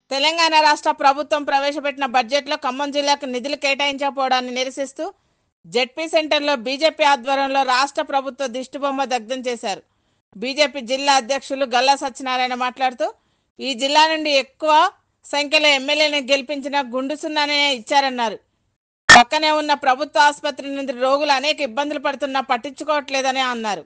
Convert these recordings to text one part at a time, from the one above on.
తెలంగాణ రాష్ట్ర ప్రభుత్వం ప్రవేశపెట్టిన బడ్జెట్లో ఖమ్మం జిల్లాకు నిధులు కేటాయించకపోవడాన్ని నిరసిస్తూ జెడ్పీ సెంటర్లో బీజేపీ ఆధ్వర్యంలో రాష్ట్ర ప్రభుత్వ దిష్టిబొమ్మ దగ్ధం చేశారు బీజేపీ జిల్లా అధ్యక్షులు గల్లా సత్యనారాయణ మాట్లాడుతూ ఈ జిల్లా నుండి ఎక్కువ సంఖ్యలో ఎమ్మెల్యేని గెలిపించిన గుండు సున్నానే ఇచ్చారన్నారు పక్కనే ఉన్న ప్రభుత్వ ఆసుపత్రి నుండి రోగులు అనేక ఇబ్బందులు పడుతున్నా పట్టించుకోవట్లేదని అన్నారు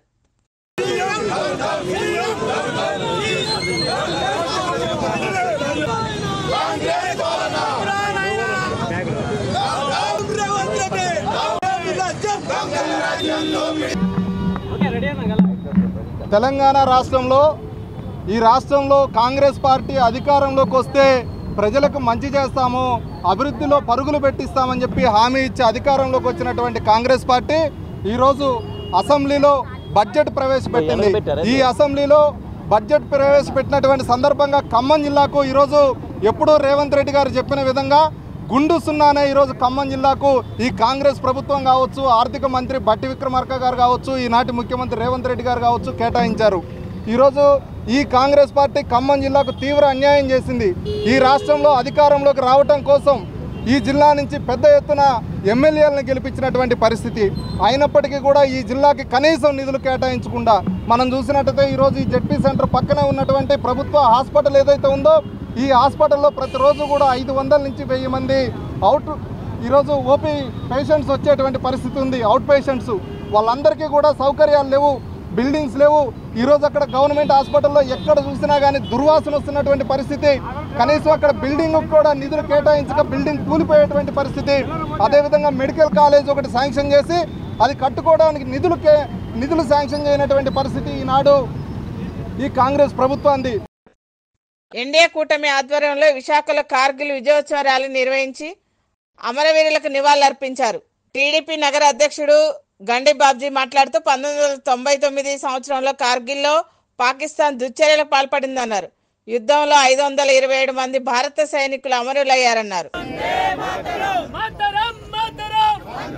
తెలంగాణ రాష్ట్రంలో ఈ రాష్ట్రంలో కాంగ్రెస్ పార్టీ అధికారంలోకి వస్తే ప్రజలకు మంచి చేస్తాము అభివృద్ధిలో పరుగులు పెట్టిస్తామని చెప్పి హామీ ఇచ్చి అధికారంలోకి వచ్చినటువంటి కాంగ్రెస్ పార్టీ ఈరోజు అసెంబ్లీలో బడ్జెట్ ప్రవేశపెట్టింది ఈ అసెంబ్లీలో బడ్జెట్ ప్రవేశపెట్టినటువంటి సందర్భంగా ఖమ్మం జిల్లాకు ఈరోజు ఎప్పుడూ రేవంత్ రెడ్డి గారు చెప్పిన విధంగా గుండు సున్నానే ఈరోజు ఖమ్మం జిల్లాకు ఈ కాంగ్రెస్ ప్రభుత్వం కావచ్చు ఆర్థిక మంత్రి బట్టి విక్రమార్క గారు కావచ్చు ఈనాటి ముఖ్యమంత్రి రేవంత్ రెడ్డి గారు కావచ్చు కేటాయించారు ఈరోజు ఈ కాంగ్రెస్ పార్టీ ఖమ్మం జిల్లాకు తీవ్ర అన్యాయం చేసింది ఈ రాష్ట్రంలో అధికారంలోకి రావటం కోసం ఈ జిల్లా నుంచి పెద్ద ఎత్తున ఎమ్మెల్యేలను గెలిపించినటువంటి పరిస్థితి అయినప్పటికీ కూడా ఈ జిల్లాకి కనీసం నిధులు కేటాయించకుండా మనం చూసినట్టయితే ఈరోజు ఈ జెడ్పీ సెంటర్ పక్కనే ఉన్నటువంటి ప్రభుత్వ హాస్పిటల్ ఏదైతే ఉందో ఈ హాస్పిటల్లో ప్రతిరోజు కూడా ఐదు వందల నుంచి వెయ్యి మంది అవుట్ ఈరోజు ఓపీ పేషెంట్స్ వచ్చేటువంటి పరిస్థితి ఉంది అవుట్ పేషెంట్స్ వాళ్ళందరికీ కూడా సౌకర్యాలు లేవు బిల్డింగ్స్ లేవు ఈరోజు అక్కడ గవర్నమెంట్ హాస్పిటల్లో ఎక్కడ చూసినా కానీ దుర్వాసన వస్తున్నటువంటి పరిస్థితి కనీసం అక్కడ బిల్డింగ్ కూడా నిధులు కేటాయించక బిల్డింగ్ కూలిపోయేటువంటి పరిస్థితి అదేవిధంగా మెడికల్ కాలేజ్ ఒకటి శాంక్షన్ చేసి అది కట్టుకోవడానికి నిధులు కే నిధులు శాంక్షన్ చేయనటువంటి పరిస్థితి ఈనాడు ఈ కాంగ్రెస్ ప్రభుత్వాన్ని ఎన్డీఏ కూటమి ఆధ్వర్యంలో విశాఖలో కార్గిల్ విజయోత్సవ ర్యాలీ నిర్వహించి అమరవీరులకు నివాళులర్పించారు టీడీపీ నగర అధ్యక్షుడు గండి బాబ్జీ మాట్లాడుతూ పంతొమ్మిది వందల తొంభై తొమ్మిది సంవత్సరంలో కార్గిల్లో పాకిస్తాన్ దుశ్చర్యలకు పాల్పడిందన్నారు యుద్ధంలో ఐదు వందల ఇరవై ఏడు మంది భారత సైనికులు అమరులయ్యారన్నారు మాతరం మాతరం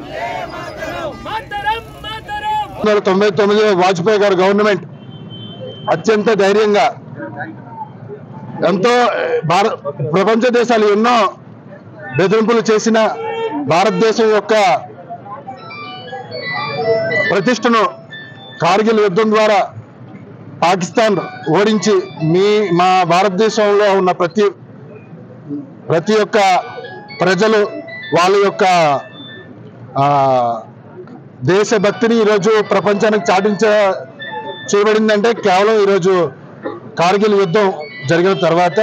మాతరం మాతరం వందల తొంభై తొమ్మిది వాజ్పేయి గారి గవర్నమెంట్ అత్యంత ధైర్యంగా ఎంతో భారత ప్రపంచ దేశాలు ఎన్నో బెదిరింపులు చేసిన భారతదేశం యొక్క ప్రతిష్టను కార్గిల్ యుద్ధం ద్వారా పాకిస్తాన్ ఓడించి మీ మా భారతదేశంలో ఉన్న ప్రతి ప్రతి ఒక్క ప్రజలు వాళ్ళ యొక్క ఆ, దేశభక్తిని ఈరోజు ప్రపంచానికి చాటించ చేయబడిందంటే కేవలం ఈరోజు కార్గిల్ యుద్ధం జరిగిన తర్వాత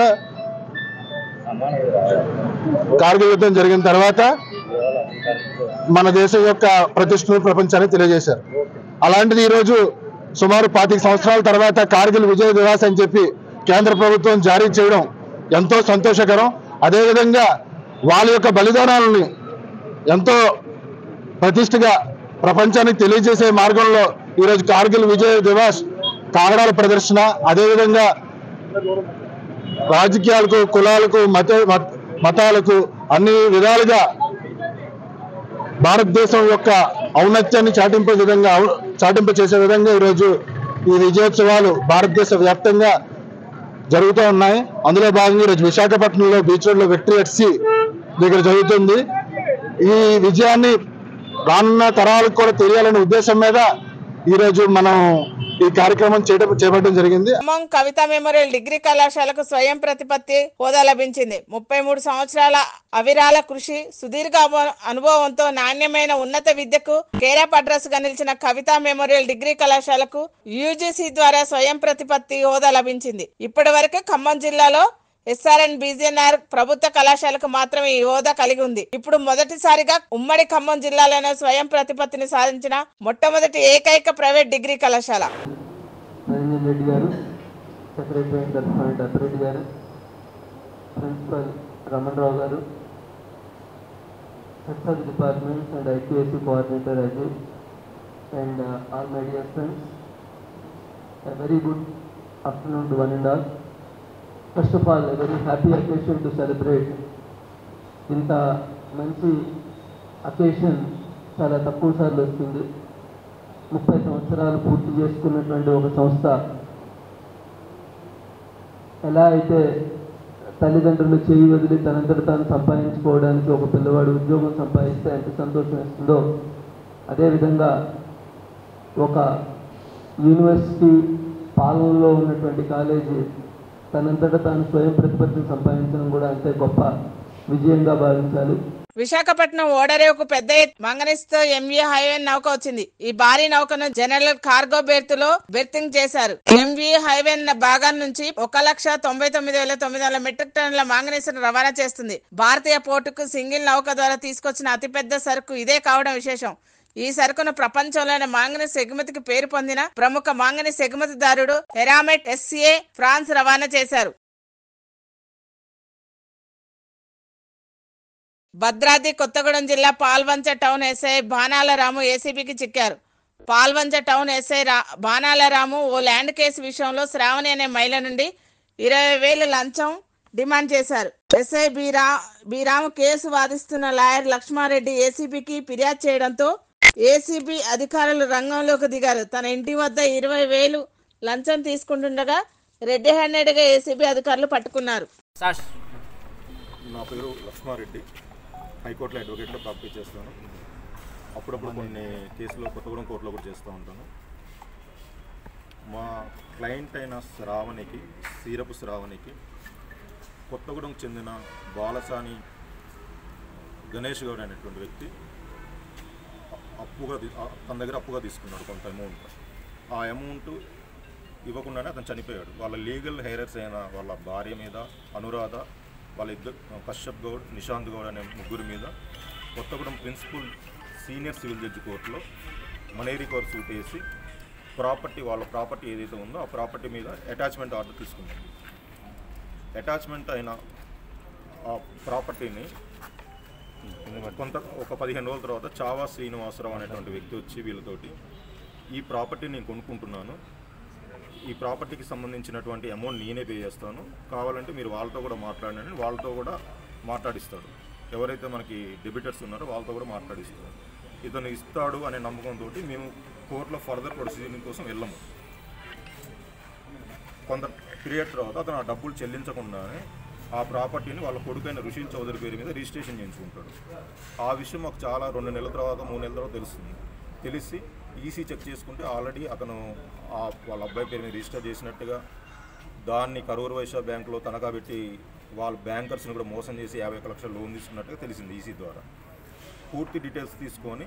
కార్గిల్ యుద్ధం జరిగిన తర్వాత మన దేశం యొక్క ప్రతిష్టను ప్రపంచానికి తెలియజేశారు అలాంటిది ఈరోజు సుమారు పాతిక సంవత్సరాల తర్వాత కార్గిల్ విజయ దివాస్ అని చెప్పి కేంద్ర ప్రభుత్వం జారీ చేయడం ఎంతో సంతోషకరం అదేవిధంగా వాళ్ళ యొక్క బలిదానాలని ఎంతో ప్రతిష్టగా ప్రపంచానికి తెలియజేసే మార్గంలో ఈరోజు కార్గిల్ విజయ దివాస్ కాగడాల ప్రదర్శన అదేవిధంగా రాజకీయాలకు కులాలకు మత మత- మతాలకు అన్ని విధాలుగా భారతదేశం యొక్క ఔన్నత్యాన్ని చాటింపే విధంగా ఔ- చాటింప చేసే విధంగా ఈరోజు ఈ విజయోత్సవాలు భారతదేశ వ్యాప్తంగా జరుగుతూ ఉన్నాయి అందులో భాగంగా ఈరోజు విశాఖపట్నంలో బీచ్ రోడ్లో విక్టరీ ఎట్సి దగ్గర జరుగుతుంది ఈ విజయాన్ని రానున్న తరాలకు కూడా తెలియాలనే ఉద్దేశం మీద ఈరోజు మనం ఈ కార్యక్రమం చేయడం చేపట్టడం జరిగింది ఖమ్మం కవిత మెమోరియల్ డిగ్రీ కళాశాలకు స్వయం ప్రతిపత్తి హోదా లభించింది ముప్పై మూడు సంవత్సరాల అవిరాల కృషి సుదీర్ఘ అవ- అనుభవంతో నాణ్యమైన ఉన్నత విద్యకు కేరాప్ అడ్రస్ గా నిలిచిన కవిత మెమోరియల్ డిగ్రీ కళాశాలకు యూజీసీ ద్వారా స్వయం ప్రతిపత్తి హోదా లభించింది ఇప్పటి వరకు ఖమ్మం జిల్లాలో ఎస్ఆర్ఎన్ బీజేఎన్ఆర్ ప్రభుత్వ కళాశాలకు మాత్రమే ఈ హోదా కలిగి ఉంది ఇప్పుడు మొదటిసారిగా ఉమ్మడి ఖమ్మం జిల్లాలోనే స్వయం ప్రతిపత్తిని సాధించిన మొట్టమొదటి ఏకైక ప్రైవేట్ డిగ్రీ కళాశాల నిరంజన్ రెడ్డి గారు సెక్రటరీ అండ్ కరస్పాండెంట్ అప్పిరెడ్డి గారు ప్రిన్సిపల్ రమణరావు గారు heads of departments and IQSC coordinator Ajay and all my dear friends a very good afternoon to one and all. First of all, a very happy occasion to celebrate. ఇంత మంచి occasion చాలా తక్కువ సార్లు వస్తుంది ముప్పై సంవత్సరాలు పూర్తి చేసుకున్నటువంటి ఒక సంస్థ ఎలా అయితే తల్లిదండ్రులు చేయి వదిలి తనంతట తాను సంపాదించుకోవడానికి ఒక పిల్లవాడు ఉద్యోగం సంపాదిస్తే ఎంత సంతోషం ఇస్తుందో అదేవిధంగా ఒక యూనివర్సిటీ పాలనలో ఉన్నటువంటి కాలేజీ తనంతట తాను స్వయం ప్రతిపత్తిని సంపాదించడం కూడా అంతే గొప్ప విజయంగా భావించాలి విశాఖపట్నం ఓడరేవుకు పెద్ద ఎత్తు మంగనిస్తో ఎంవీ హైవే నౌక వచ్చింది ఈ భారీ నౌకను జనరల్ కార్గో బెర్త్ లో బెర్తింగ్ చేశారు ఎంవీ హైవే భాగం నుంచి ఒక లక్ష తొంభై తొమ్మిది వేల తొమ్మిది వందల మెట్రిక్ టన్నుల మాంగనీస్ రవాణా చేస్తుంది భారతీయ పోర్టుకు సింగిల్ నౌక ద్వారా తీసుకొచ్చిన అతిపెద్ద సరుకు ఇదే కావడం విశేషం ఈ సరుకును ప్రపంచంలోని మాంగనీస్ ఎగుమతికి పేరు పొందిన ప్రముఖ మాంగనీస్ ఎగుమతిదారుడు హెరామెట్ ఎస్సీఏ ఫ్రాన్స్ రవాణా చేశారు భద్రాద్రి కొత్తగూడెం జిల్లా పాల్వంచ టౌన్ ఎస్ఐ బాణాల రాము ఏసీబీకి చిక్కారు పాల్వంచ టౌన్ ఎస్ఐ రా బాణాల రాము ఓ ల్యాండ్ కేసు విషయంలో శ్రావణి అనే మహిళ నుండి ఇరవై వేలు లంచం డిమాండ్ చేశారు ఎస్ఐ బి రా బి రాము కేసు వాదిస్తున్న లాయర్ లక్ష్మారెడ్డి ఏసీబీకి ఫిర్యాదు చేయడంతో ఏసీబీ అధికారులు రంగంలోకి దిగారు తన ఇంటి వద్ద ఇరవై వేలు లంచం తీసుకుంటుండగా రెడ్డి హ్యాండెడ్గా ఏసీబీ అధికారులు పట్టుకున్నారు నా పేరు లక్ష్మారెడ్డి హైకోర్టులో అడ్వకేట్లో ప్రాక్టీస్ చేస్తాను అప్పుడప్పుడు కొన్ని కేసులు కొత్తగూడెం కోర్టులో కూడా చేస్తూ ఉంటాను మా క్లయింట్ అయిన శ్రావణికి సీరపు శ్రావణికి కొత్తగూడెం చెందిన బాలసాని గణేష్ గౌడ్ అనేటువంటి వ్యక్తి అప్పుగా తీ- ఆ- తన దగ్గర అప్పుగా తీసుకున్నాడు కొంత అమౌంట్ ఆ అమౌంట్ ఇవ్వకుండానే అతను చనిపోయాడు వాళ్ళ లీగల్ హెయిరర్స్ అయిన వాళ్ళ భార్య మీద అనురాధ వాళ్ళ ఇద్దరు కశ్యప్ గౌడ్ నిశాంత్ గౌడ్ అనే ముగ్గురు మీద Kothagudem principal senior civil judge కోర్టులో మనేరీ కోర్ సూట్ వేసి ప్రాపర్టీ వాళ్ళ ప్రాపర్టీ ఏదైతే ఉందో ఆ ప్రాపర్టీ మీద అటాచ్మెంట్ ఆర్డర్ తీసుకున్నాం అటాచ్మెంట్ అయిన ఆ ప్రాపర్టీని కొంత ఒక పదిహేను రోజుల తర్వాత చావా శ్రీనివాసరావు అనేటువంటి వ్యక్తి వచ్చి వీళ్ళతోటి ఈ ప్రాపర్టీ నేను కొనుక్కుంటున్నాను ఈ ప్రాపర్టీకి సంబంధించినటువంటి అమౌంట్ నేనే పే చేస్తాను కావాలంటే మీరు వాళ్ళతో కూడా మాట్లాడండి వాళ్ళతో కూడా మాట్లాడిస్తాడు ఎవరైతే మనకి డెబిటర్స్ ఉన్నారో వాళ్ళతో కూడా మాట్లాడిస్తాడు ఇతను ఇస్తాడు అనే నమ్మకంతో మేము కోర్టులో ఫర్దర్ ప్రొసీడింగ్ కోసం వెళ్ళము కొంత పీరియడ్ తర్వాత అతను ఆ డబ్బులు చెల్లించకుండానే ఆ ప్రాపర్టీని వాళ్ళ కొడుకైన రుషిల్ చౌదరి పేరు మీద రిజిస్ట్రేషన్ చేయించుకుంటాడు ఆ విషయం మాకు చాలా రెండు నెలల తర్వాత మూడు నెలల తర్వాత తెలుస్తుంది తెలిసి ఈసీ చెక్ చేసుకుంటే ఆల్రెడీ అతను ఆ వాళ్ళ అబ్బాయి పేరు మీద రిజిస్టర్ చేసినట్టుగా దాన్ని కరూరు వైశ్య బ్యాంకులో తనఖా పెట్టి వాళ్ళ బ్యాంకర్స్ని కూడా మోసం చేసి యాభై ఒక లక్షల లోన్ తీసుకున్నట్టుగా తెలిసింది ఈసీ ద్వారా పూర్తి డీటెయిల్స్ తీసుకొని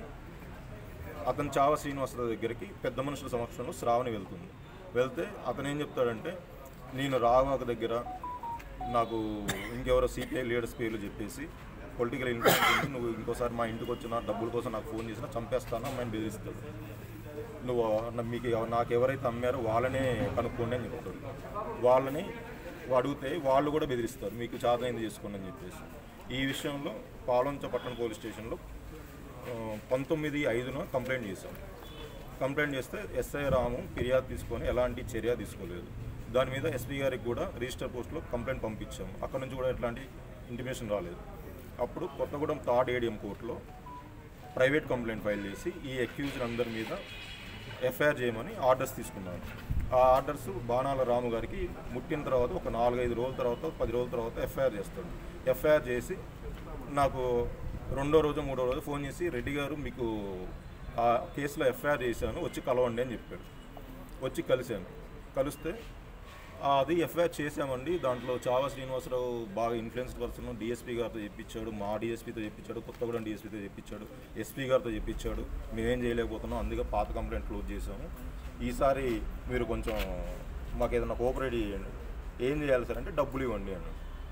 అతను చావ శ్రీనివాసరావు దగ్గరికి పెద్ద మనుషుల సమక్షంలో శ్రావణి వెళ్తుంది వెళ్తే అతను ఏం చెప్తాడంటే నేను రావాక దగ్గర నాకు ఇంకెవరో సిపిఐ లీడర్స్ పేర్లు చెప్పేసి పొలిటికల్ ఇన్ఫ్లుయెన్స్ ఉంది నువ్వు ఇంకోసారి మా ఇంటికి వచ్చిన డబ్బుల కోసం నాకు ఫోన్ చేసినా చంపేస్తాను అమ్మాయిని బెదిరిస్తాడు నువ్వు నా- మీకు ఎవ- నాకు ఎవరైతే అమ్మారో వాళ్ళనే కనుక్కోండి అని చెప్తాడు వాళ్ళని అడిగితే వాళ్ళు కూడా బెదిరిస్తారు మీకు చాదైంది చేసుకోండి అని చెప్పేసి ఈ విషయంలో పాలంచ పట్టణ పోలీస్ స్టేషన్లో ఆ, పంతొమ్మిది ఐదున కంప్లైంట్ చేశాం కంప్లైంట్ చేస్తే ఎస్ఐ రాము ఫిర్యాదు తీసుకొని ఎలాంటి చర్య తీసుకోలేదు దాని మీద ఎస్పీ గారికి కూడా రిజిస్టర్ పోస్ట్లో కంప్లైంట్ పంపించాము అక్కడ నుంచి కూడా ఎట్లాంటి ఇంటిమేషన్ రాలేదు అప్పుడు కొత్తగూడెం థర్డ్ ఏడిఎం కోర్టులో ప్రైవేట్ కంప్లైంట్ ఫైల్ చేసి ఈ అక్యూజ్డ్ అందరి మీద ఎఫ్ఐఆర్ చేయమని ఆర్డర్స్ తీసుకున్నాను ఆ ఆర్డర్స్ బాణాల రాము గారికి ముట్టిన తర్వాత ఒక నాలుగైదు రోజుల తర్వాత పది రోజుల తర్వాత ఎఫ్ఐఆర్ చేస్తాడు ఎఫ్ఐఆర్ చేసి నాకు రెండో రోజు మూడో రోజు ఫోన్ చేసి రెడ్డి గారు మీకు ఆ కేసులో ఎఫ్ఐఆర్ చేశాను వచ్చి కలవండి అని చెప్పాడు వచ్చి కలిశాను కలిస్తే ఆ, అది ఎఫ్ఐఆర్ చేశామండి దాంట్లో చావా శ్రీనివాసరావు బాగా ఇన్ఫ్లుయెన్స్డ్ పర్సన్ డిఎస్పీ గారితో చెప్పించాడు మా డిఎస్పీతో చెప్పించాడు కొత్తగూడెం డిఎస్పీతో చెప్పించాడు ఎస్పీ గారితో చెప్పించాడు మేమేం చేయలేకపోతున్నాం అందుకే పాత కంప్లైంట్ క్లోజ్ చేశాము ఈసారి మీరు కొంచెం మాకు ఏదైనా కోఆపరేట్ చేయండి ఏం చేయాలి సార్ అంటే డబ్బులు ఇవ్వండి అన్నాడు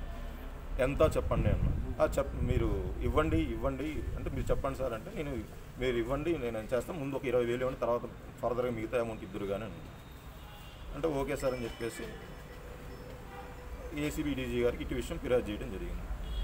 ఎంత చెప్పండి అన్న "ఆ, చెప్ మీరు ఇవ్వండి ఇవ్వండి అంటే మీరు చెప్పండి సార్ అంటే నేను మీరు ఇవ్వండి నేను ఏం చేస్తాను ముందు ఒక ఇరవై వేలు ఇవ్వండి తర్వాత ఫర్దర్గా మిగతా అమౌంట్ ఇద్దరు కానీ అన్నాడు. అంటే ఓకే సార్ అని చెప్పేసి ఏసీబీ డీజీ గారికి ఇటు విషయం ఫిర్యాదు చేయడం జరిగింది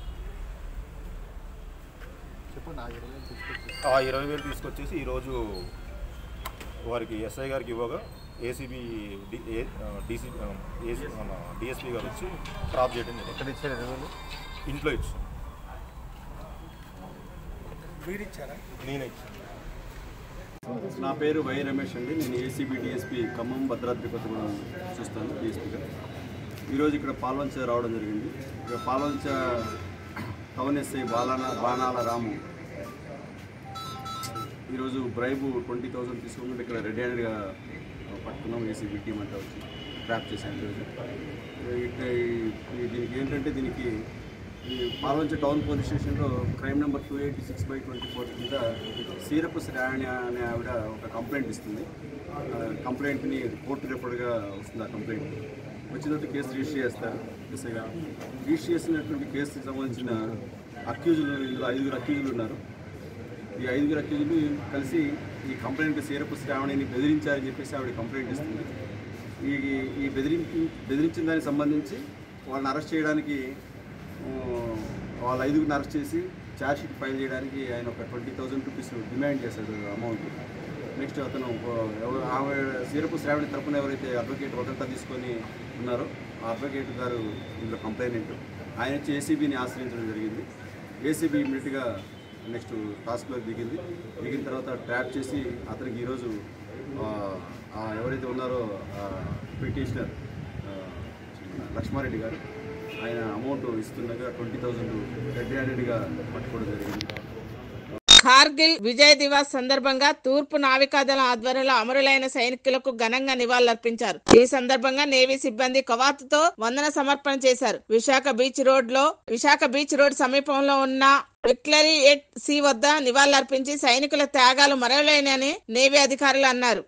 ఆ ఇరవై వేలు తీసుకొచ్చేసి ఈరోజు వారికి ఎస్ఐ గారికి ఇవ్వగా ఏసీబీ డీసీ ఏసీ మన డిఎస్పీ గారు వచ్చి డ్రాప్ చేయడం జరిగింది ఇంట్లో ఇచ్చాను నేనే ఇచ్చాను నా పేరు వై రమేష్ అండి నేను ఏసీబీ డిఎస్పీ ఖమ్మం భద్రాద్రి కొత్తగూడెం చూస్తాను డిఎస్పీగా ఈరోజు ఇక్కడ పాల్వంచ రావడం జరిగింది ఇక్కడ పాల్వంచ టౌన్ ఎస్ఐ బాలాన బాణాల రాము ఈరోజు బ్రైబు ట్వంటీ థౌసండ్ తీసుకుంటే ఇక్కడ రెడీ హ్యాండ్గా పట్టుకున్నాం ఏసీబీ టీం అంతా వచ్చి ట్రాప్ చేశాం ఈరోజు ఇక్కడ ఈ- ఈ- దీనికి ఏంటంటే దీనికి ఈ పాల్వంచ టౌన్ పోలీస్ స్టేషన్లో crime number two eighty six by twenty four కింద సీరపు శ్రావణి అనే ఆవిడ ఒక కంప్లైంట్ ఇస్తుంది ఆ కంప్లైంట్ని కోర్టు రిపోర్ట్గా వస్తుంది ఆ కంప్లైంట్ వచ్చినట్టు కేసు రిజిస్టర్ చేస్తారు ఎస్ఐ గారు రిజిస్టర్ చేసినటువంటి కేసుకి సంబంధించిన అక్యూజులు ఇందులో ఐదుగురు అక్యూజులు ఉన్నారు ఈ ఐదుగురు అక్యూజులు కలిసి ఈ కంప్లైంట్ సీరపు శ్రావణిని బెదిరించారని చెప్పేసి ఆవిడ కంప్లైంట్ ఇస్తుంది ఈ ఈ బెదిరించి బెదిరించిన దానికి సంబంధించి వాళ్ళని అరెస్ట్ చేయడానికి ఆ, వాళ్ళ ఐదుగురిని అరెస్ట్ చేసి ఛార్జ్షీట్ ఫైల్ చేయడానికి ఆయన ఒక ట్వంటీ థౌజండ్ రూపీస్ డిమాండ్ చేశాడు అమౌంట్ నెక్స్ట్ అతను ఒక ఎవరు ఆమె సీరపు శ్రావణి తరపున ఎవరైతే అడ్వకేట్ వదంతా తీసుకొని ఉన్నారో ఆ అడ్వకేట్ గారు ఇందులో కంప్లైనెంట్ ఆయన వచ్చి ఏసీబీని ఆశ్రయించడం జరిగింది ఏసీబీ ఇమీడియట్గా నెక్స్ట్ టాస్క్లో దిగింది దిగిన తర్వాత ట్రాప్ చేసి అతనికి ఈరోజు ఆ, ఆ ఎవరైతే ఉన్నారో పిటిషనర్ లక్ష్మారెడ్డి గారు ఆయన అమౌంట్ ఇస్తుండగా ట్వంటీ థౌజండ్ రెడ్ హ్యాండెడ్గా పట్టుకోవడం జరిగింది కార్గిల్ విజయ్ దివాస్ సందర్భంగా తూర్పు నావికాదళం ఆధ్వర్యంలో అమరులైన సైనికులకు ఘనంగా నివాళులర్పించారు ఈ సందర్భంగా నేవీ సిబ్బంది కవాతుతో వందన సమర్పణ చేశారు విశాఖ బీచ్ రోడ్ లో విశాఖ బీచ్ రోడ్ సమీపంలో ఉన్న విక్లరీ ఎట్ సి వద్ద నివాళులర్పించి సైనికుల త్యాగాలు మరవలేనని నేవీ అధికారులు అన్నారు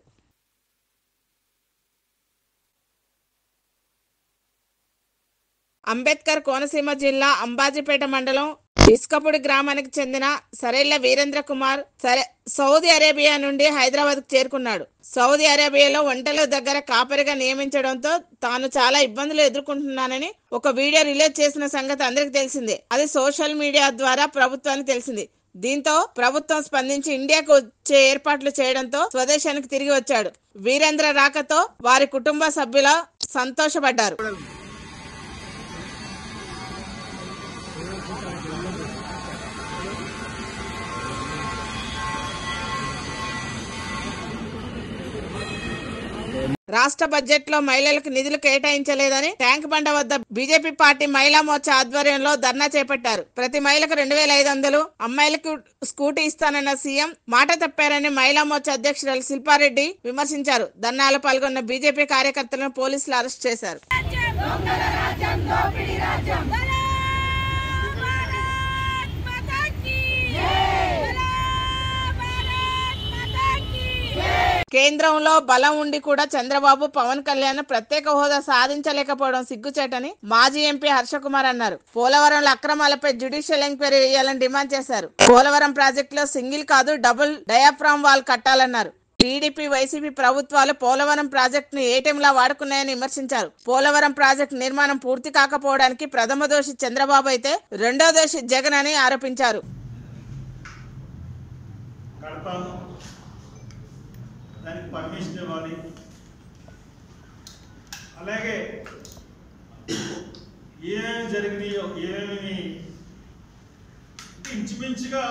అంబేద్కర్ కోనసీమ జిల్లా అంబాజీపేట మండలం ఇసుకపూడి గ్రామానికి చెందిన సరేళ్ల వీరేంద్ర కుమార్ సరే సౌదీ అరేబియా నుండి హైదరాబాద్ కు చేరుకున్నాడు సౌదీ అరేబియాలో వంటల దగ్గర కాపరిగా నియమించడంతో తాను చాలా ఇబ్బందులు ఎదుర్కొంటున్నానని ఒక వీడియో రిలీజ్ చేసిన సంగతి అందరికి తెలిసిందే అది సోషల్ మీడియా ద్వారా ప్రభుత్వానికి తెలిసింది దీంతో ప్రభుత్వం స్పందించి ఇండియాకు వచ్చే ఏర్పాట్లు చేయడంతో స్వదేశానికి తిరిగి వచ్చాడు వీరేంద్ర రాకతో వారి కుటుంబ సభ్యుల సంతోషపడ్డారు రాష్ట్ర బడ్జెట్ లో మహిళలకు నిధులు కేటాయించలేదని ట్యాంక్ బండ వద్ద బీజేపీ పార్టీ మహిళా మోర్చా ఆధ్వర్యంలో ధర్నా చేపట్టారు ప్రతి మహిళకు రెండు వేల ఐదు వందలు అమ్మాయిలకు స్కూటీ ఇస్తానన్న సీఎం మాట తప్పారని మహిళా మోర్చా అధ్యక్షురాలు శిల్పారెడ్డి విమర్శించారు ధర్నాలో పాల్గొన్న బీజేపీ కార్యకర్తలను పోలీసులు అరెస్ట్ చేశారు కేంద్రంలో బలం ఉండి కూడా చంద్రబాబు పవన్ కళ్యాణ్ ప్రత్యేక హోదా సాధించలేకపోవడం సిగ్గుచేటని మాజీ ఎంపీ హర్షకుమార్ అన్నారు పోలవరంలో అక్రమాలపై జ్యుడిషియల్ ఎంక్వైరీ చేయాలని డిమాండ్ చేశారు పోలవరం ప్రాజెక్టులో సింగిల్ కాదు డబుల్ డయాఫ్రామ్ వాల్ కట్టాలన్నారు టీడీపీ వైసీపీ ప్రభుత్వాలు పోలవరం ప్రాజెక్టును ఏటీఎంలా వాడుకున్నాయని విమర్శించారు పోలవరం ప్రాజెక్టు నిర్మాణం పూర్తి కాకపోవడానికి ప్రథమ దోషి చంద్రబాబు అయితే రెండో దోషి జగన్ అని ఆరోపించారు కడతాము దానికి పర్మిషన్ ఇవ్వాలి అలాగే ఏమేమి జరిగినాయో ఏమేమి ఇంచుమించుగా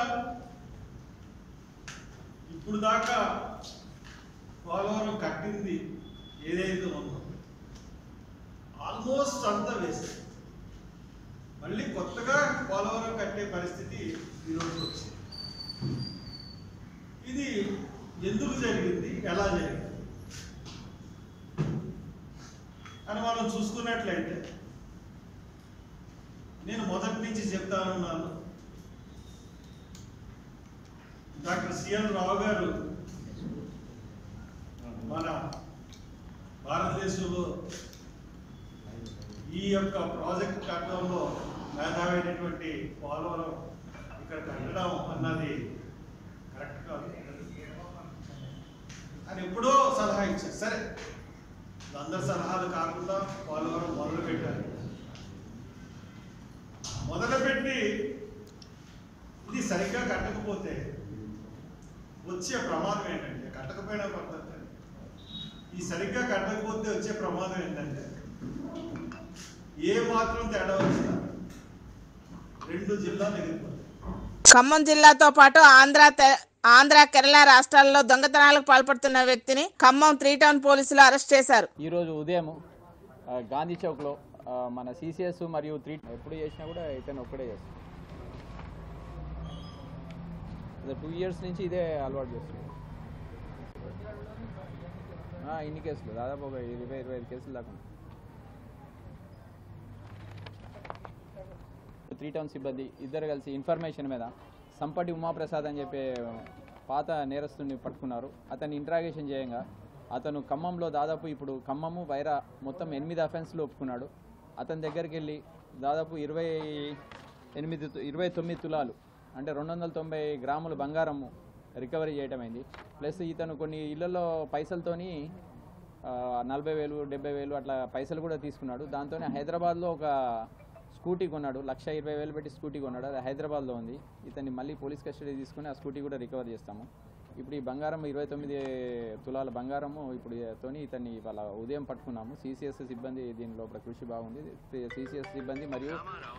ఇప్పుడు దాకా పోలవరం కట్టింది ఏదైతే ఉందో ఆల్మోస్ట్ అంతా వేస్ట్ మళ్ళీ కొత్తగా పోలవరం కట్టే పరిస్థితి ఈరోజు వచ్చింది ఇది ఎందుకు జరిగింది ఎలా జరిగింది అని మనం చూసుకున్నట్లయితే నేను మొదటి నుంచి చెప్తానున్నాను డాక్టర్ సిఎన్ రావు గారు మన భారతదేశంలో ఈ యొక్క ప్రాజెక్ట్ కట్టడంలో మేధావైనటువంటి పోలవరం ఇక్కడ కట్టడం అన్నది కరెక్ట్ కాదు అని ఎప్పుడో సలహా ఇచ్చారు సరే అందరి సలహాలు కాకుండా పోలవరం మొదలు పెట్టారు మొదలుపెట్టి ఇది సరిగ్గా కట్టకపోతే వచ్చే ప్రమాదం ఏంటంటే కట్టకపోయినా పద్ధతి ఈ సరిగ్గా కట్టకపోతే వచ్చే ప్రమాదం ఏంటంటే ఏ మాత్రం తేడా వచ్చినా రెండు జిల్లాలు ఎగిరిపోతాయి ఖమ్మం జిల్లాతో పాటు ఆంధ్ర తె- ఆంధ్ర కేరళ రాష్ట్రాల్లో దొంగతనాలకు పాల్పడుతున్న వ్యక్తిని ఖమ్మం త్రీ టౌన్ పోలీసులు అరెస్ట్ చేశారు ఈరోజు ఉదయం ఆ, గాంధీ చౌక్లో ఆ, మన సిసిఎస్ మరియు త్రీ ఎప్పుడు చేసినా కూడా ఇతను ఒక్కడే చేస్తాడు అదే టూ ఇయర్స్ నుంచి ఇదే అలవాటు చేస్తున్నాడు ఆ, ఇన్ని కేసులు దాదాపు ఒక ఇరవై ఇరవై ఐదు కేసులు దాకా ఉన్నాయి. త్రీ టౌన్ సిబ్బంది ఇద్దరు కలిసి ఇన్ఫర్మేషన్ మీద సంపటి ఉమాప్రసాద్ అని చెప్పే పాత నేరస్తుని పట్టుకున్నారు అతన్ని ఇంట్రాగేషన్ చేయంగా అతను ఖమ్మంలో దాదాపు ఇప్పుడు ఖమ్మము వైరా మొత్తం ఎనిమిది అఫెన్స్లు ఒప్పుకున్నాడు అతని దగ్గరికి వెళ్ళి దాదాపు ఇరవై ఎనిమిది తు- ఇరవై తొమ్మిది తులాలు అంటే రెండు వందల తొంభై గ్రాముల బంగారము రికవరీ చేయటమైంది ప్లస్ ఇతను కొన్ని ఇళ్లలో పైసలతోని ఆ, నలభై వేలు డెబ్బై వేలు అట్లా పైసలు కూడా తీసుకున్నాడు దాంతోనే హైదరాబాద్లో ఒక స్కూటీ కొన్నాడు లక్ష ఇరవై వేలు పెట్టి స్కూటీ కొన్నాడు అది హైదరాబాద్లో ఉంది ఇతన్ని మళ్ళీ పోలీస్ కస్టడీ తీసుకుని ఆ స్కూటీ కూడా రికవర్ చేస్తాము ఇప్పుడు ఈ బంగారం ఇరవై తొమ్మిది తులాల బంగారము ఇప్పుడు తోని ఇతన్ని వాళ్ళ ఉదయం పట్టుకున్నాము సిసిఎస్ సిబ్బంది దీని లోపల కృషి బాగుంది సిసిఎస్ సిబ్బంది మరియు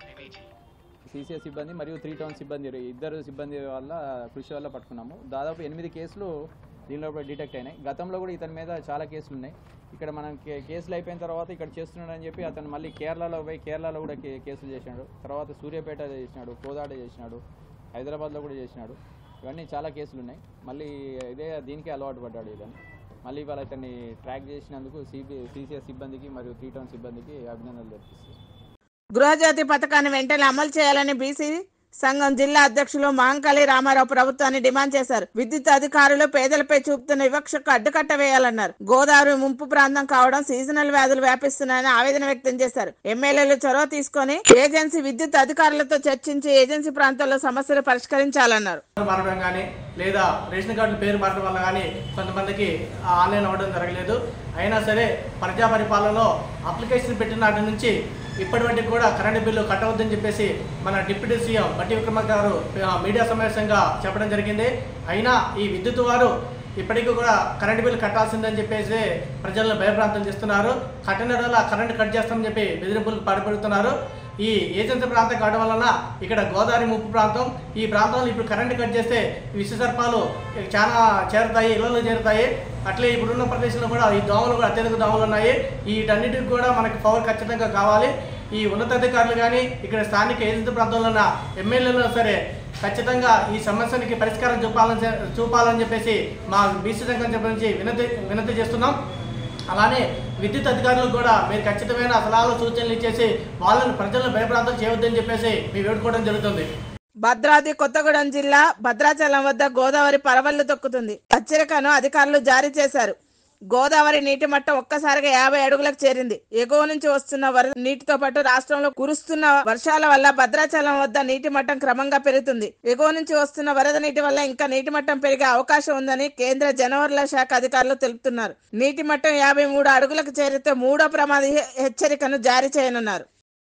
సిసిఎస్ సిబ్బంది మరియు త్రీ టౌన్ సిబ్బంది ఇద్దరు సిబ్బంది వల్ల కృషి వల్ల పట్టుకున్నాము దాదాపు ఎనిమిది కేసులు దీనిలో కూడా డిటెక్ట్ అయినాయి గతంలో కూడా ఇతని మీద చాలా కేసులు ఉన్నాయి ఇక్కడ మనం కే- కేసులు అయిపోయిన తర్వాత ఇక్కడ చేస్తున్నాడని చెప్పి అతను మళ్ళీ కేరళలో పోయి కేరళలో కూడా కే- కేసులు చేసినాడు తర్వాత సూర్యాపేట చేసినాడు కోదాడ చేసినాడు హైదరాబాద్లో కూడా చేసినాడు ఇవన్నీ చాలా కేసులు ఉన్నాయి మళ్ళీ ఇదే దీనికి అలవాటు పడ్డాడు ఇతను మళ్ళీ ఇవాళ ఇతన్ని ట్రాక్ చేసినందుకు సిబి సిసిఎస్ సిబ్బందికి మరియు త్రీ టౌన్ సిబ్బందికి అభినందనలు తెలిపిస్తుంది గృహజ్యోతి పథకాన్ని వెంటనే అమలు చేయాలని బీసీ సంఘం జిల్లా అధ్యక్షులు మహంకాళి రామారావు ప్రభుత్వాన్ని డిమాండ్ చేశారు విద్యుత్ అధికారులు పేదలపై చూపుతున్న వివక్షకు అడ్డుకట్ట వేయాలన్నారు గోదావరి ముంపు ప్రాంతం కావడం సీజనల్ వ్యాధులు వ్యాపిస్తున్నాయని ఆవేదన వ్యక్తం చేశారు ఎమ్మెల్యేలు చొరవ తీసుకొని ఏజెన్సీ విద్యుత్ అధికారులతో చర్చించి ఏజెన్సీ ప్రాంతాల్లో సమస్యలు పరిష్కరించాలన్నారు మారడం కానీ లేదా రేషన్ కార్డుల పేరు మారడం వల్ల కానీ కొంతమందికి ఆన్లైన్ అవ్వడం జరగలేదు అయినా సరే ప్రజా పరిపాలనలో అప్లికేషన్ పెట్టిన నాటి నుంచి ఇప్పటి వరకు కూడా కరెంటు బిల్లు కట్టవద్దని చెప్పేసి మన డిప్యూటీ సీఎం బట్టి విక్రమార్క గారు ఆ, మీడియా సమావేశంగా చెప్పడం జరిగింది అయినా ఈ విద్యుత్ వారు ఇప్పటికీ కూడా కరెంటు బిల్లు కట్టాల్సిందని చెప్పేసి ప్రజలను భయభ్రాంతం చేస్తున్నారు కట్టిన వల్ల కరెంటు కట్ చేస్తామని చెప్పి బెదిరింపులకు పాల్పడుతున్నారు ఈ ఏజెన్సీ ప్రాంతం కావడం వలన ఇక్కడ గోదావరి ముప్పు ప్రాంతం ఈ ప్రాంతంలో ఇప్పుడు కరెంటు కట్ చేస్తే విష సర్పాలు చాలా చేరుతాయి ఇళ్లలో చేరుతాయి అట్లే ఇప్పుడున్న ప్రదేశంలో కూడా ఈ దోమలు కూడా అత్యధిక దోమలు ఉన్నాయి వీటన్నిటికి కూడా మనకి పవర్ ఖచ్చితంగా కావాలి ఈ ఉన్నతాధికారులు కానీ ఇక్కడ స్థానిక ఏజెన్సీ ప్రాంతంలో ఉన్న ఎమ్మెల్యేలు సరే ఖచ్చితంగా ఈ సమస్యనికి పరిష్కారం చూపాలని చె- చూపాలని చెప్పేసి మా బీసీ సంఘం చెప్పి నుంచి వినతి వినతి చేస్తున్నాం అలానే విద్యుత్ అధికారులకు కూడా మీరు ఖచ్చితమైన సలహాలు సూచనలు ఇచ్చేసి వాళ్ళని ప్రజలను భయప్రాంతం చేయవద్దని చెప్పేసి మేము వేడుకోవడం జరుగుతుంది భద్రాద్రి కొత్తగూడెం జిల్లా భద్రాచలం వద్ద గోదావరి పరవళ్లు తొక్కుతుంది హెచ్చరికను అధికారులు జారీ చేశారు గోదావరి నీటి మట్టం ఒక్కసారిగా యాభై అడుగులకు చేరింది ఎగువ నుంచి వస్తున్న వరద నీటితో పాటు రాష్ట్రంలో కురుస్తున్న వర్షాల వల్ల భద్రాచలం వద్ద నీటి మట్టం క్రమంగా పెరుగుతుంది ఎగువ నుంచి వస్తున్న వరద నీటి వల్ల ఇంకా నీటి మట్టం పెరిగే అవకాశం ఉందని కేంద్ర జనవరుల శాఖ అధికారులు తెలుపుతున్నారు నీటి మట్టం యాభై మూడు అడుగులకు చేరితే మూడో ప్రమాద హె- హెచ్చరికను జారీ చేయనున్నారు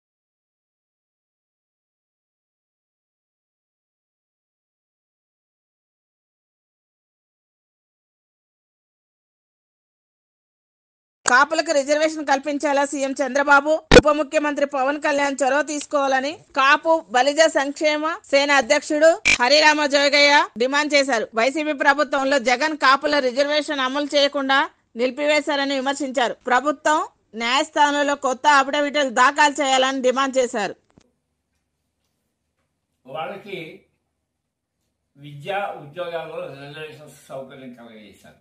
కాపులకు రిజర్వేషన్ కల్పించేలా సీఎం చంద్రబాబు ఉప ముఖ్యమంత్రి పవన్ కళ్యాణ్ చొరవ తీసుకోవాలని కాపు బలిజ సంక్షేమ సేన అధ్యక్షుడు హరిరామ జోగయ్య డిమాండ్ చేశారు వైసీపీ ప్రభుత్వంలో జగన్ కాపుల రిజర్వేషన్ అమలు చేయకుండా నిలిపివేశారని విమర్శించారు ప్రభుత్వం న్యాయస్థానంలో కొత్త అఫిడవిట్లు దాఖలు చేయాలని డిమాండ్ చేశారు వాళ్ళకి విద్యా ఉద్యోగాల్లో రిజర్వేషన్ సౌకర్యం కలగజేశారు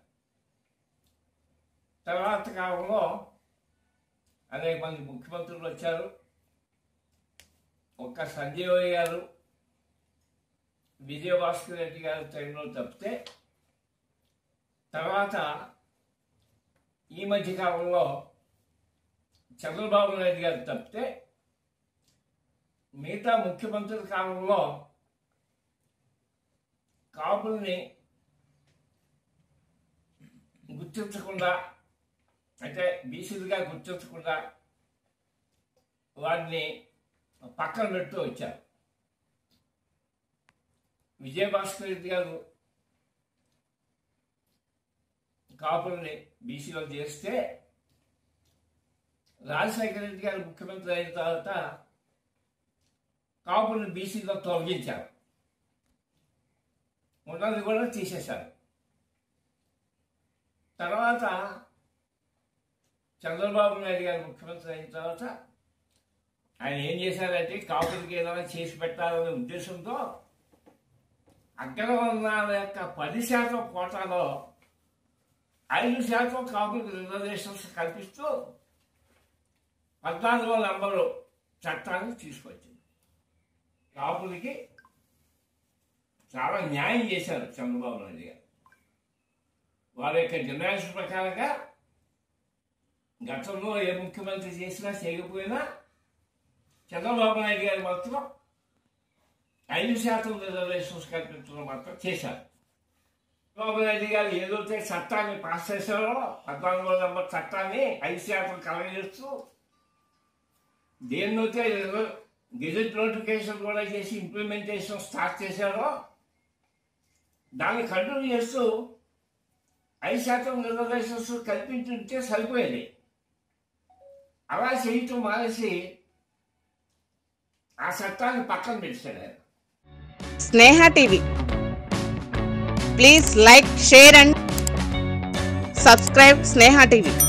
తర్వాత కాలంలో అనేక మంది ముఖ్యమంత్రులు వచ్చారు ఒక్క సంజయ్ గారు విజయభాస్కర్ రెడ్డి గారి టైంలో తప్పితే తర్వాత ఈ మధ్య కాలంలో చంద్రబాబు నాయుడు గారు తప్పితే మిగతా ముఖ్యమంత్రుల కాలంలో కాపుల్ని గుర్తించకుండా అంటే బీసీలుగా గుర్తించకుండా వారిని పక్కన పెడుతూ వచ్చారు విజయభాస్కర్ రెడ్డి గారు కాపుల్ని బీసీలో చేస్తే రాజశేఖర రెడ్డి గారు ముఖ్యమంత్రి అయిన తర్వాత కాపుల్ని బీసీలో తొలగించారు ఉన్నది కూడా తీసేశారు తర్వాత చంద్రబాబు నాయుడు గారు ముఖ్యమంత్రి అయిన తర్వాత ఆయన ఏం చేశారంటే కాపులకి ఏదైనా చేసి పెట్టాలనే ఉద్దేశంతో అగ్రవర్ణాల యొక్క పది శాతం కోటాలో ఐదు శాతం కాపులకు రిజర్వేషన్స్ కల్పిస్తూ పద్నాలుగో నంబరు చట్టాన్ని తీసుకొచ్చింది కాపులకి చాలా న్యాయం చేశారు చంద్రబాబు నాయుడు గారు వారి యొక్క డిమాండ్స్ ప్రకారంగా గతంలో ఏ ముఖ్యమంత్రి చేసినా చేయకపోయినా చంద్రబాబు నాయుడు గారు మాత్రం ఐదు శాతం రిజర్వేషన్స్ కల్పించడం మాత్రం చేశారు చంద్రబాబు నాయుడు గారు ఏదైతే చట్టాన్ని పాస్ చేశారో పద్నాలుగో నెంబర్ చట్టాన్ని ఐదు శాతం కలగజేస్తూ దేన్నైతే గెజెట్ నోటిఫికేషన్ కూడా చేసి ఇంప్లిమెంటేషన్ స్టార్ట్ చేశారో దాన్ని కంటిన్యూ చేస్తూ ఐదు శాతం రిజర్వేషన్స్ కల్పించుంటే సరిపోయేది అలా చేయటం మానేసి ఆ చట్టాన్ని పక్కన పెట్టాడు ఆయన Sneha TV please like share and subscribe Sneha TV